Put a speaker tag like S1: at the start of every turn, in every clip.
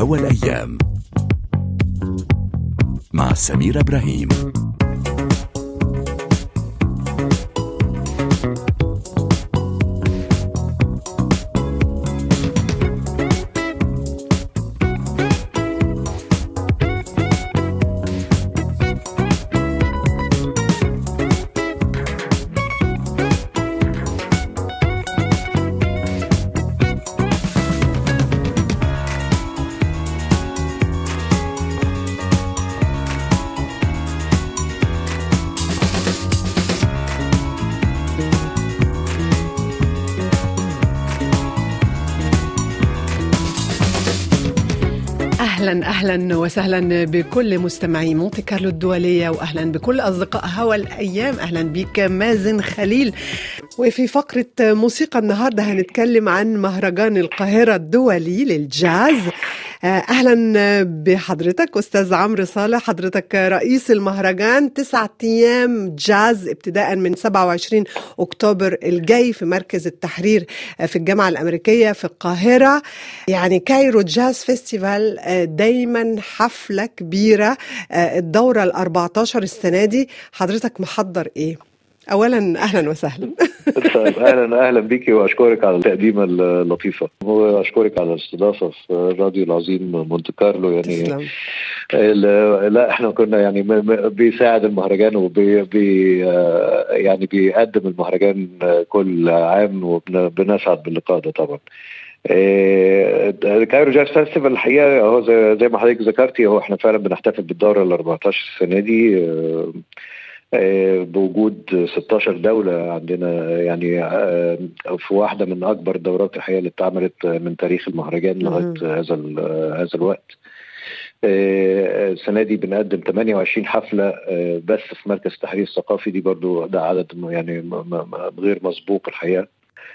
S1: هوا الأيام مع سمير إبراهيم
S2: اهلا اهلا وسهلا بكل مستمعي مونتي كارلو الدوليه واهلا بكل اصدقاء هوا الايام اهلا بك مازن خليل وفي فقره موسيقى النهارده هنتكلم عن مهرجان القاهره الدولي للجاز اهلا بحضرتك استاذ عمرو صالح حضرتك رئيس المهرجان تسعة ايام جاز ابتداء من 27 اكتوبر الجاي في مركز التحرير في الجامعه الامريكيه في القاهره يعني كايرو جاز فيستيفال دايما حفله كبيره الدوره ال 14 السنه دي حضرتك محضر ايه؟ اولا اهلا وسهلا
S3: طيب اهلا اهلا بيكي واشكرك على التقديمه اللطيفه واشكرك على الاستضافه في الراديو العظيم مونte كارلو يعني
S2: تسلم.
S3: لا احنا كنا يعني بيساعد المهرجان وبي بي يعني بيقدم المهرجان كل عام وبنسعد باللقاء ده طبعا كايرو جاز فيستيفال الحقيقه هو زي, زي ما حضرتك ذكرتي هو احنا فعلا بنحتفل بالدوره ال 14 السنه دي بوجود 16 دولة عندنا يعني في واحدة من أكبر الدورات الحقيقة اللي اتعملت من تاريخ المهرجان لغاية هذا هذا الوقت. السنة دي بنقدم 28 حفلة بس في مركز التحرير الثقافي دي برضو ده عدد يعني غير مسبوق الحقيقة.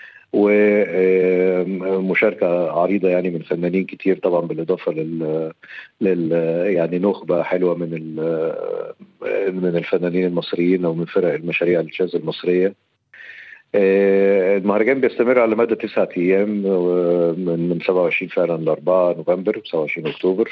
S3: ومشاركة عريضة يعني من فنانين كتير طبعا بالإضافة لل, لل يعني نخبة حلوة من من الفنانين المصريين أو من فرق المشاريع الجاز المصرية المهرجان بيستمر على مدى تسعة أيام من 27 فعلا ل 4 نوفمبر 27 أكتوبر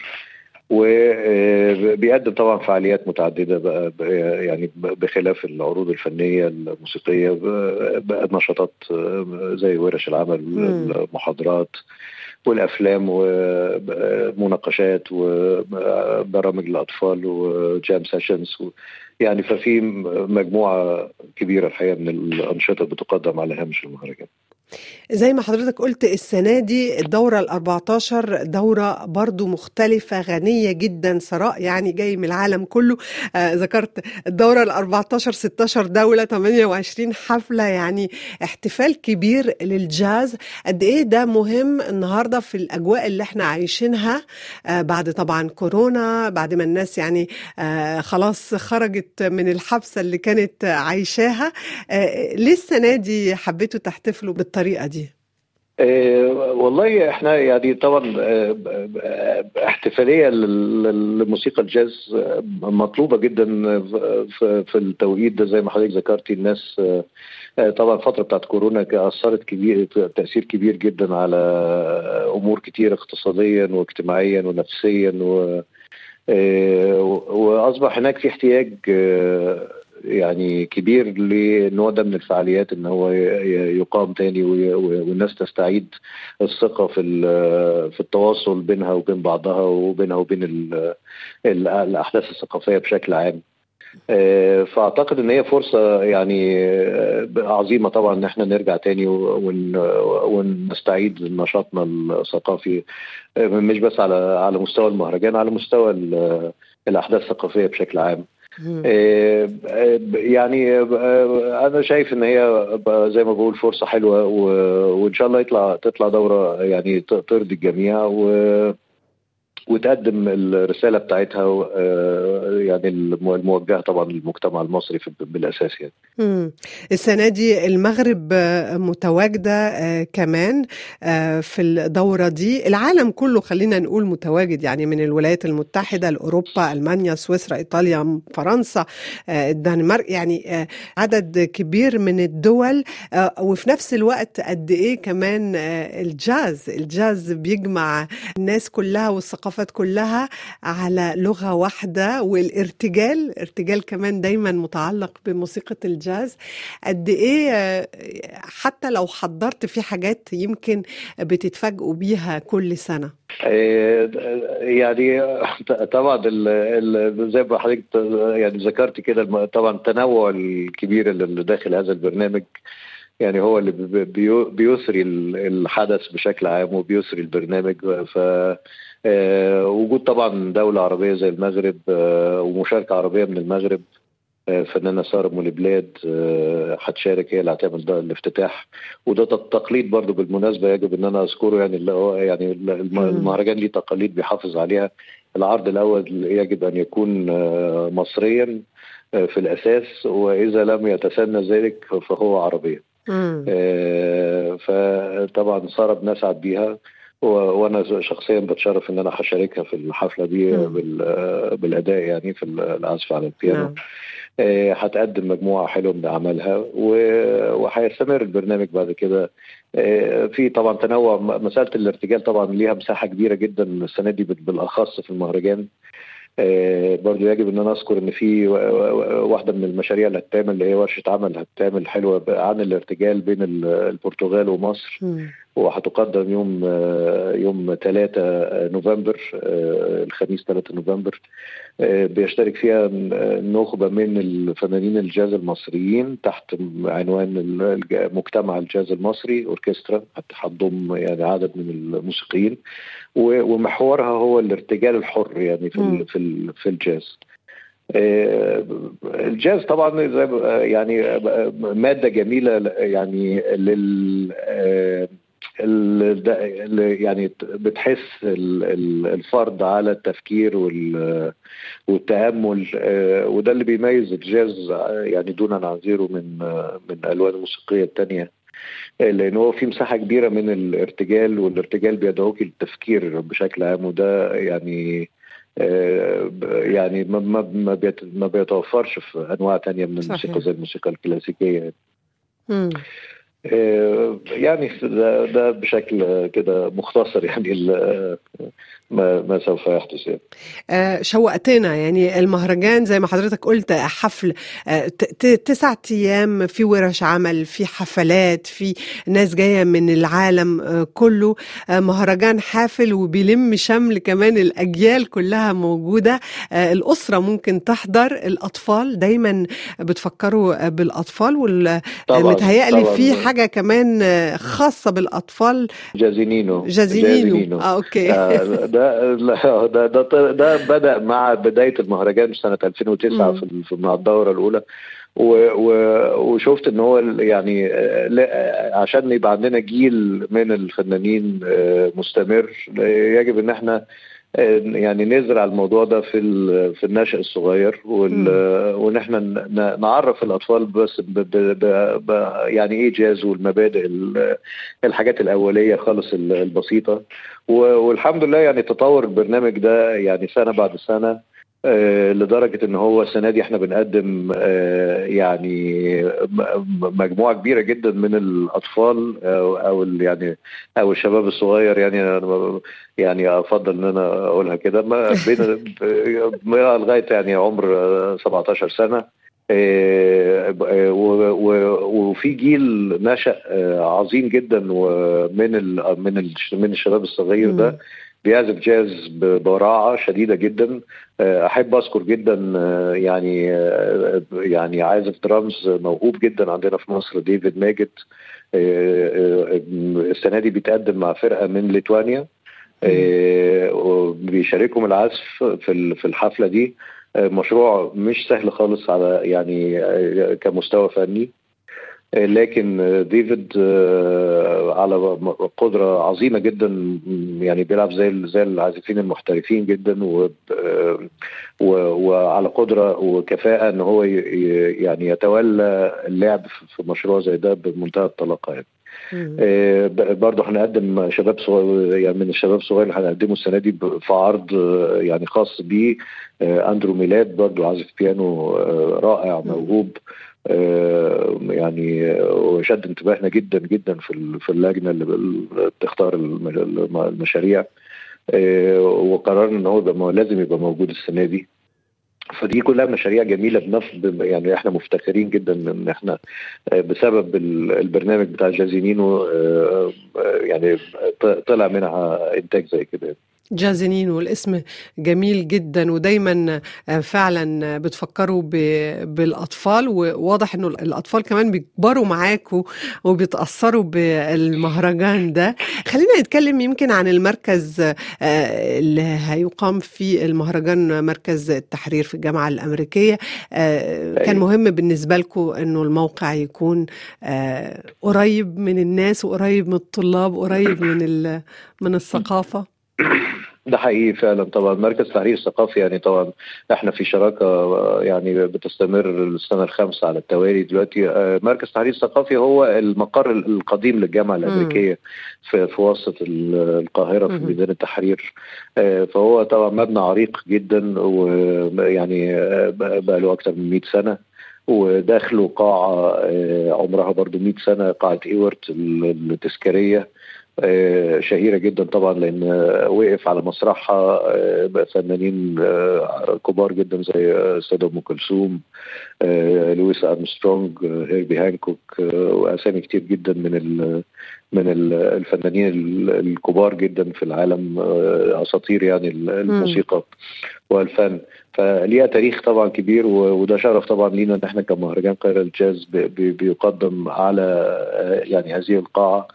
S3: وبيقدم طبعا فعاليات متعدده بقى يعني بخلاف العروض الفنيه الموسيقيه نشاطات زي ورش العمل المحاضرات والافلام ومناقشات وبرامج الاطفال وجام سيشنز يعني ففي مجموعه كبيره الحقيقه من الانشطه بتقدم على هامش المهرجان
S2: زي ما حضرتك قلت السنة دي الدورة ال 14 دورة برضو مختلفة غنية جدا ثراء يعني جاي من العالم كله آه ذكرت الدورة ال 14 16 دولة 28 حفلة يعني احتفال كبير للجاز قد ايه ده مهم النهاردة في الأجواء اللي احنا عايشينها آه بعد طبعا كورونا بعد ما الناس يعني آه خلاص خرجت من الحبسة اللي كانت عايشاها آه ليه السنة دي حبيتوا تحتفلوا بالطريقة دي؟
S3: أه والله احنا يعني طبعا احتفاليه لموسيقى الجاز مطلوبه جدا في التوقيت ده زي ما حضرتك ذكرتي الناس طبعا الفتره بتاعت كورونا اثرت كبير تاثير كبير جدا على امور كتير اقتصاديا واجتماعيا ونفسيا و واصبح هناك في احتياج يعني كبير للنوع ده من الفعاليات ان هو يقام تاني والناس تستعيد الثقه في في التواصل بينها وبين بعضها وبينها وبين الاحداث الثقافيه بشكل عام. فاعتقد ان هي فرصه يعني عظيمه طبعا ان احنا نرجع تاني ونستعيد نشاطنا الثقافي مش بس على على مستوى المهرجان على مستوى الاحداث الثقافيه بشكل عام. يعني انا شايف ان هي زي ما بقول فرصه حلوه وان شاء الله يطلع تطلع دوره يعني ترضي الجميع و وتقدم الرساله بتاعتها يعني الموجهه طبعا للمجتمع المصري بالاساس يعني.
S2: مم. السنه دي المغرب متواجده كمان في الدوره دي العالم كله خلينا نقول متواجد يعني من الولايات المتحده لاوروبا المانيا سويسرا ايطاليا فرنسا الدنمارك يعني عدد كبير من الدول وفي نفس الوقت قد ايه كمان الجاز الجاز بيجمع الناس كلها والثقافات كلها على لغه واحده والارتجال ارتجال كمان دايما متعلق بموسيقى الجاز قد ايه حتى لو حضرت في حاجات يمكن بتتفاجئوا بيها كل سنه
S3: يعني طبعا زي ما حضرتك يعني ذكرت كده طبعا التنوع الكبير اللي داخل هذا البرنامج يعني هو اللي بيسري الحدث بشكل عام وبيسري البرنامج ف وجود طبعا دولة عربية زي المغرب ومشاركة عربية من المغرب فنانة سارة مولبلاد هتشارك هي اللي هتعمل ده الافتتاح وده تقليد برضو بالمناسبة يجب ان انا اذكره يعني اللي هو يعني المهرجان ليه تقاليد بيحافظ عليها العرض الاول يجب ان يكون مصريا في الاساس واذا لم يتسنى ذلك فهو عربيا آه فطبعا ساره بنسعد بيها وانا شخصيا بتشرف ان انا هشاركها في الحفله دي بالاداء يعني في العزف على البيانو آه هتقدم مجموعه حلوه من اعمالها وهيستمر البرنامج بعد كده آه في طبعا تنوع مساله الارتجال طبعا ليها مساحه كبيره جدا السنه دي بالاخص في المهرجان آه برضو يجب ان انا اذكر ان في واحده من المشاريع اللي هتعمل اللي هي ورشه عمل هتعمل حلوه عن الارتجال بين البرتغال ومصر وهتقدم يوم يوم 3 نوفمبر الخميس 3 نوفمبر بيشترك فيها نخبة من الفنانين الجاز المصريين تحت عنوان مجتمع الجاز المصري أوركسترا هتضم يعني عدد من الموسيقيين ومحورها هو الارتجال الحر يعني في في في الجاز الجاز طبعا يعني ماده جميله يعني لل اللي يعني بتحس الفرد على التفكير والتامل وده اللي بيميز الجاز يعني دونا عن غيره من من الالوان الموسيقيه الثانيه لان هو في مساحه كبيره من الارتجال والارتجال بيدعوك للتفكير بشكل عام وده يعني يعني ما ما بيتوفرش في انواع تانية من الموسيقى زي الموسيقى الكلاسيكيه
S2: مم.
S3: يعني ده, ده بشكل كده مختصر يعني ما, ما سوف يحدث يعني.
S2: آه شوقتنا يعني المهرجان زي ما حضرتك قلت حفل آه تسعة أيام في ورش عمل في حفلات في ناس جاية من العالم آه كله آه مهرجان حافل وبيلم شمل كمان الأجيال كلها موجودة آه الأسرة ممكن تحضر الأطفال دايما بتفكروا بالأطفال والمتهيألي في حاجة كمان خاصة بالأطفال
S3: جازينينو
S2: جازينينو, جازينينو. آه أوكي
S3: آه ده ده ده, ده بدا مع بدايه المهرجان في سنه 2009 في, في مع الدوره الاولى و و وشفت ان هو يعني عشان يبقى عندنا جيل من الفنانين مستمر يجب ان احنا يعني نزرع الموضوع ده في في النشأ الصغير وان احنا نعرف الاطفال بس ب ب ب يعني ايه جاز والمبادئ الحاجات الاوليه خالص البسيطه والحمد لله يعني تطور البرنامج ده يعني سنه بعد سنه لدرجه ان هو السنه دي احنا بنقدم يعني مجموعه كبيره جدا من الاطفال او يعني او الشباب الصغير يعني يعني افضل ان انا اقولها كده ما بين لغايه يعني عمر 17 سنه وفي جيل نشأ عظيم جدا ومن من من الشباب الصغير ده بيعزف جاز ببراعه شديده جدا احب اذكر جدا يعني يعني عازف درامز موهوب جدا عندنا في مصر ديفيد ماجد السنه دي بيتقدم مع فرقه من ليتوانيا بيشاركهم العزف في في الحفله دي مشروع مش سهل خالص على يعني كمستوى فني لكن ديفيد على قدره عظيمه جدا يعني بيلعب زي زي العازفين المحترفين جدا و وعلى قدره وكفاءه ان هو يعني يتولى اللعب في مشروع زي ده بمنتهى الطلاقه يعني. آه برضه هنقدم شباب صغير يعني من الشباب الصغير اللي هنقدمه السنه دي في عرض يعني خاص بيه آه اندرو ميلاد برضه عازف بيانو آه رائع موهوب يعني وشد انتباهنا جدا جدا في في اللجنه اللي بتختار المشاريع وقررنا ان هو لازم يبقى موجود السنه دي فدي كلها مشاريع جميله بنفس يعني احنا مفتخرين جدا ان احنا بسبب البرنامج بتاع جازينينو يعني طلع منها انتاج زي كده
S2: جازينينو الاسم جميل جدا ودايما فعلا بتفكروا بالاطفال وواضح انه الاطفال كمان بيكبروا معاكوا وبيتاثروا بالمهرجان ده خلينا نتكلم يمكن عن المركز اللي هيقام فيه المهرجان مركز التحرير في الجامعه الامريكيه كان مهم بالنسبه لكم انه الموقع يكون قريب من الناس وقريب من الطلاب قريب من من الثقافه
S3: ده حقيقي فعلا طبعا مركز تحرير الثقافي يعني طبعا احنا في شراكه يعني بتستمر السنه الخامسه على التوالي دلوقتي مركز تحرير الثقافي هو المقر القديم للجامعه الامريكيه في, في وسط القاهره في ميدان التحرير فهو طبعا مبنى عريق جدا ويعني بقى له اكثر من 100 سنه وداخله قاعه عمرها برضو 100 سنه قاعه ايورت التذكاريه شهيرة جدا طبعا لأن وقف على مسرحها فنانين كبار جدا زي السيدة أم كلثوم لويس أرمسترونج هيربي هانكوك وأسامي كتير جدا من من الفنانين الكبار جدا في العالم أساطير يعني الموسيقى والفن فليها تاريخ طبعا كبير وده شرف طبعا لينا ان احنا كمهرجان قاهره الجاز بيقدم على يعني هذه القاعه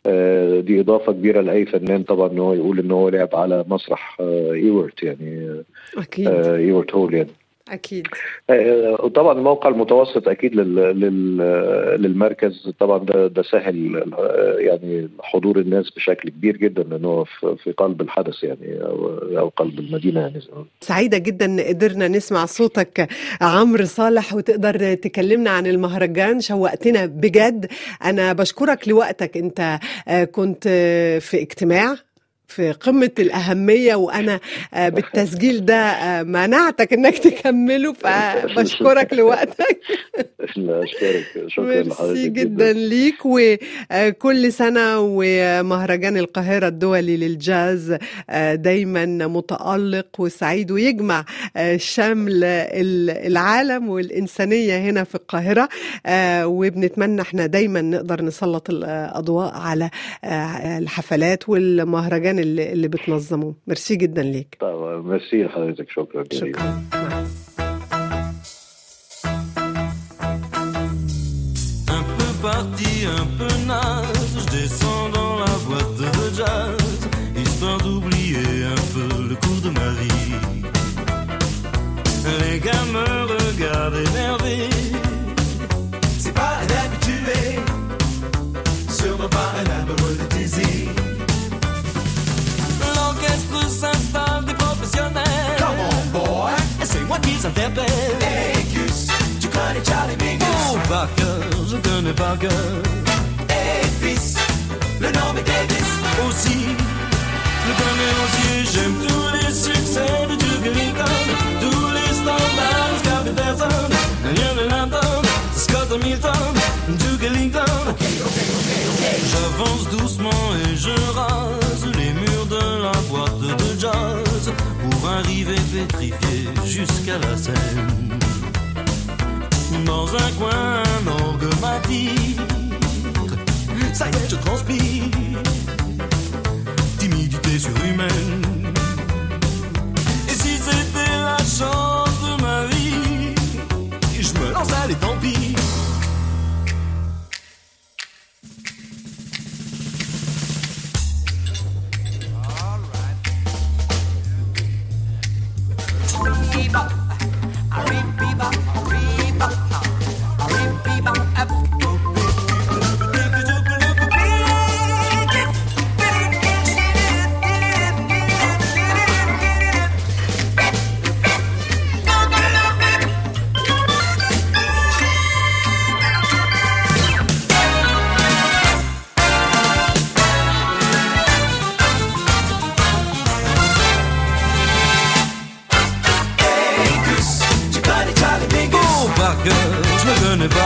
S3: دي اضافه كبيره لاي فنان طبعا ان هو يقول ان هو لعب على مسرح ايورت يعني
S2: اكيد
S3: ايورت هول يعني
S2: اكيد
S3: وطبعا الموقع المتوسط اكيد لل... لل... للمركز طبعا ده ده سهل يعني حضور الناس بشكل كبير جدا لان هو في قلب الحدث يعني او, أو قلب المدينه يعني
S2: سعيده جدا قدرنا نسمع صوتك عمرو صالح وتقدر تكلمنا عن المهرجان شوقتنا بجد انا بشكرك لوقتك انت كنت في اجتماع في قمة الأهمية وأنا بالتسجيل ده منعتك إنك تكمله فبشكرك لوقتك
S3: أشكرك شكرا
S2: لحضرتك جدا ليك وكل سنة ومهرجان القاهرة الدولي للجاز دايما متألق وسعيد ويجمع شمل العالم والإنسانية هنا في القاهرة وبنتمنى احنا دايما نقدر نسلط الأضواء على الحفلات والمهرجان اللي, اللي بتنظمه ميرسي جدا ليك
S3: طبعا ميرسي لحضرتك شكرا
S2: شكرا
S4: Un peu parti, un peu naze, je descends dans la boîte de jazz, histoire d'oublier un peu le cours de ma vie. Les gars me regardent énervés, c'est pas un habitué, sûrement pas un amoureux de désir. L'orchestre s'installe des professionnels. Come on, boy, et c'est moi qui s'interpelle. Hey, Gus, tu connais Charlie Mingus? Oh, par cœur, je connais par cœur. Hey, fils, le nom est Davis. Aussi, le premier entier, j'aime tous les succès de Duke Ellington. Tous les standards, Scott Peterson, Young Landon, Scott Hamilton, Duke Ellington. J'avance doucement et je rase les murs de la boîte de jazz pour arriver pétrifié jusqu'à la scène. Dans un coin, un orgue m'attire. Ça y est, je transpire. Timidité surhumaine. Et si c'était la chance de ma vie, je me lance, allez, tant pis.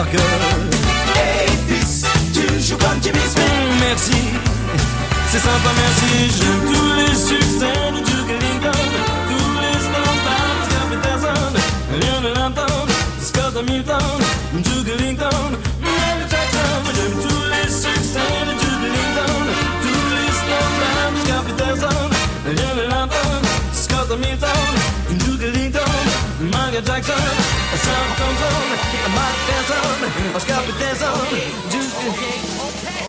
S4: Parker. Hey fils, tu joues comme Jimmy Smith. Merci, c'est sympa, merci. J'aime tous les succès de Duke Ellington, tous les standards de Scott Peterson, Lionel Hampton, Scott Hamilton, Duke Ellington, Michael Jackson. J'aime tous les succès de Duke Ellington, tous les standards de Scott Peterson, Lionel Hampton, Scott Hamilton, Duke Ellington, Michael Jackson, Sam Thompson, Mike Tyson, Scott Peterson, Duke